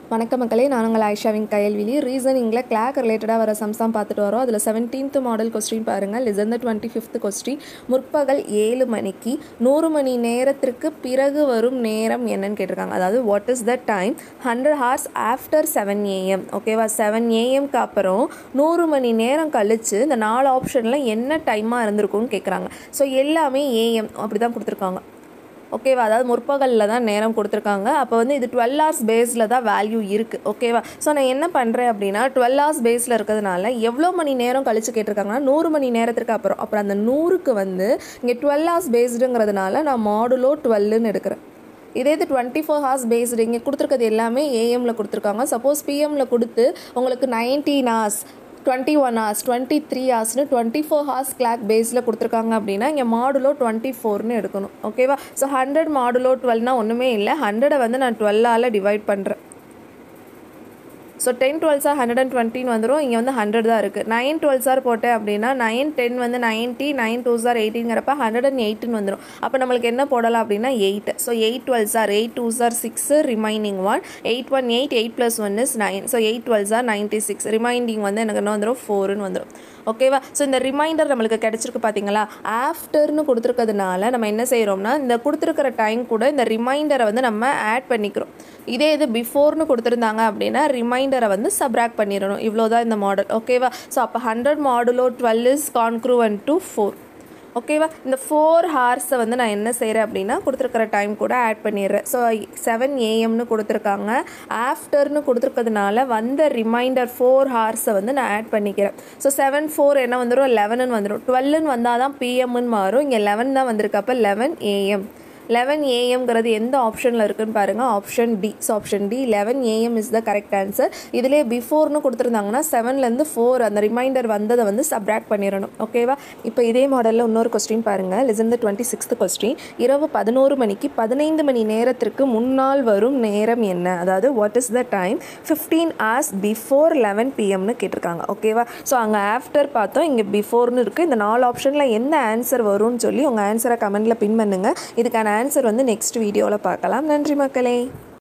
வணக்கம் மக்களே நான் உங்கள் ஆயிஷாவின் கயல்விழி ரீசனிங்கில் கிளாக் ரிலேட்டடாக வர சம்ஸ் தான் பார்த்துட்டு வரோம் அதில் செவன்டீன்த் மாடல் கொஸ்டின் பாருங்கள் listen the twenty fifth question முற்பகல் ஏழு மணிக்கு நூறு மணி நேரத்திற்கு பிறகு வரும் நேரம் என்னன்னு கேட்டிருக்காங்க அதாவது what is the time hundred hours after seven AM ஓகேவா செவன் ஏஎம்க்கு அப்புறம் நூறு மணி நேரம் கழித்து இந்த நாலு ஆப்ஷனில் என்ன டைமாக இருந்திருக்கும்னு கேட்குறாங்க ஸோ எல்லாமே ஏஎம் அப்படி தான் கொடுத்துருக்காங்க ஓகேவா அதாவது முற்பகலில் தான் நேரம் கொடுத்துருக்காங்க அப்போ வந்து இது டுவெல் ஹவர்ஸ் பேஸில் தான் வேல்யூ இருக்குது ஓகேவா ஸோ நான் என்ன பண்ணுறேன் அப்படின்னா டுவெல் ஹவர்ஸ் பேஸில் இருக்கிறதுனால எவ்வளோ மணி நேரம் கழித்து கேட்டிருக்காங்கன்னா நூறு மணி நேரத்திற்கு அப்புறம் அப்புறம் அந்த நூறுக்கு வந்து இங்கே டுவெல் ஹவர்ஸ் பேஸ்டுங்கிறதுனால நான் மாடுலோ டுவெல்லுன்னு எடுக்கிறேன் இதே இது டுவெண்ட்டி ஃபோர் ஹார்ஸ் பேஸ்டு இங்கே கொடுத்துருக்கிறது எல்லாமே ஏஎம்மில் கொடுத்துருக்காங்க சப்போஸ் பிஎம்மில் கொடுத்து உங்களுக்கு nineteen hours twenty one hours twenty three ஹார்ஸ்னு டுவெண்ட்டி ஃபோர் ஹார்ஸ் கிளாக் பேஸில் கொடுத்துருக்காங்க அப்படின்னா இங்கே மாடுலோ டுவெண்ட்டி ஃபோர்னு எடுக்கணும் ஓகேவா ஸோ ஹண்ட்ரட் மாடுலோ டுவெல்னா ஒன்றுமே இல்லை ஹண்ட்ரடை வந்து நான் டுவெல்லால் டிவைட் பண்ணுறேன் ஸோ டென் டுவெல்ஸாக ஹண்ட்ரட் அண்ட் டுவெண்ட்டின்னு வந்துடும் இங்கே வந்து ஹண்ட்ரட் தான் இருக்குது நைன் டுவெல்ஸார் போட்டேன் அப்படின்னா நைன் டென் வந்து நைன்ட்டி நைன் டூ சார் எயிட்டிங்கிறப்ப ஹண்ட்ரட் அண்ட் எயிட்டுன்னு வந்துடும் அப்போ நம்மளுக்கு என்ன போடலாம் அப்படின்னா eight so eight twelves are eight twos are six remaining one eight one eight eight plus one is nine so eight twelves are ninety six reminding வந்து எனக்கு என்ன வந்துடும் ஃபோருன்னு வந்துடும் ஓகேவா ஸோ இந்த ரிமைண்டர் நம்மளுக்கு கிடச்சிருக்கு பார்த்தீங்களா ஆஃப்டர்னு கொடுத்துருக்கிறதுனால நம்ம என்ன செய்கிறோம்னா இந்த கொடுத்துருக்கிற டைம் கூட இந்த ரிமைண்டரை வந்து நம்ம ஆட் பண்ணிக்கிறோம் இதே இது பிஃபோர்னு கொடுத்துருந்தாங்க அப்படின்னா ரிமைண்டரை வந்து சப்ராக்ட் பண்ணிடணும் இவ்வளோ தான் இந்த மாடல் ஓகேவா ஸோ அப்போ hundred modulo twelve is congruent to four ஓகேவா இந்த ஃபோர் ஹார்ஸை வந்து நான் என்ன செய்கிறேன் அப்படின்னா கொடுத்துருக்கிற டைம் கூட ஆட் பண்ணிடுறேன் ஸோ செவன் ஏஎம்னு கொடுத்துருக்காங்க ஆஃப்டர்னு கொடுத்துருக்கிறதுனால வந்த ரிமைண்டர் ஃபோர் ஹார்ஸை வந்து நான் ஆட் பண்ணிக்கிறேன் ஸோ செவன் ஃபோர் என்ன வந்துடும் லெவனுன்னு வந்துடும் டுவெல்லுன்னு வந்தால் தான் பிஎம்னு மாறும் இங்கே லெவன் தான் வந்திருக்கு அப்போ லெவன் ஏஎம் லெவன் ஏஎம்ங்கிறது எந்த ஆப்ஷனில் இருக்குன்னு பாருங்கள் option D so option D eleven AM is the correct answer இதிலே பிஃபோர்னு கொடுத்துருந்தாங்கன்னா செவன்லேருந்து ஃபோர் அந்த ரிமைண்டர் வந்ததை வந்து சப்ராக்ட் பண்ணிடணும் ஓகேவா இப்போ இதே மாடலில் இன்னொரு கொஸ்டின் பாருங்கள் listen the twenty sixth question இரவு பதினோரு மணிக்கு பதினைந்து மணி நேரத்திற்கு முன்னால் வரும் நேரம் என்ன அதாவது what is the time fifteen hours before eleven பிஎம்னு கேட்டிருக்காங்க ஓகேவா ஸோ அங்கே ஆஃப்டர் பார்த்தோம் இங்கே பிஃபோர்னு இருக்குது இந்த நாலு ஆப்ஷனில் எந்த ஆன்சர் வரும்னு சொல்லி உங்கள் ஆன்சரை கமெண்ட்டில் பின் பண்ணுங்கள் இதுக்கான ஆன்சர் வந்து நெக்ஸ்ட் வீடியோவில் பார்க்கலாம் நன்றி மக்களே